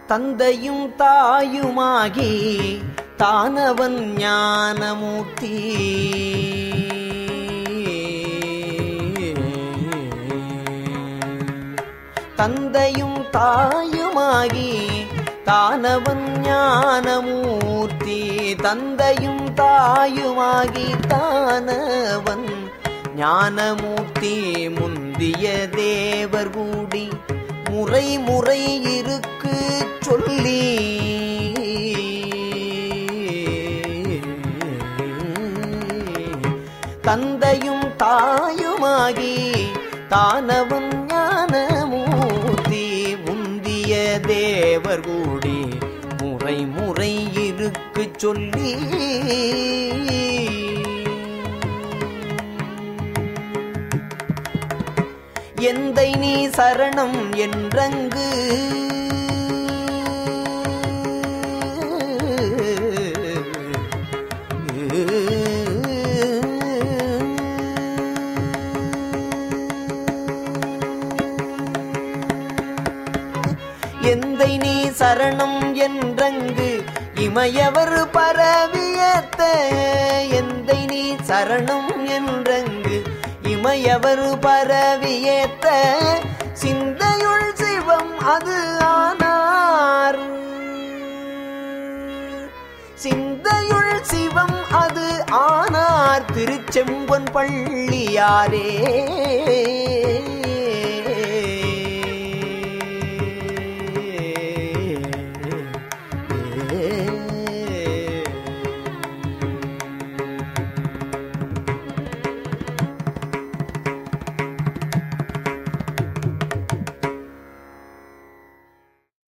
தந்தையும் தாயுமாகி தானவன் ஞானமூர்த்தி தந்தையும் தாயுமாகி தானவன் ஞானமூர்த்தி தந்தையும் தாயுமாகி தானவன் ஞானமூர்த்தி முந்திய தேவர் கூடி முறை முறை இருக்கு சொல்லி தந்தையும் தாயுமாகி தானவன் ஞானமூர்த்தி முந்திய தேவர் கூடி முறை முறை இருக்கு சொல்லி எந்தை நீ சரணம் என்றங்கு எந்தை நீ சரணம் என்றங்கு இமையவர் பரவியத்த எந்தை நீ சரணம் என்றங்கு இமையவர் பரவியேத்த சிந்தையுள் சிவம் அது ஆனார் சிந்தையுள் சிவம் அது ஆனார் திருச்செம்பன் பள்ளியாரே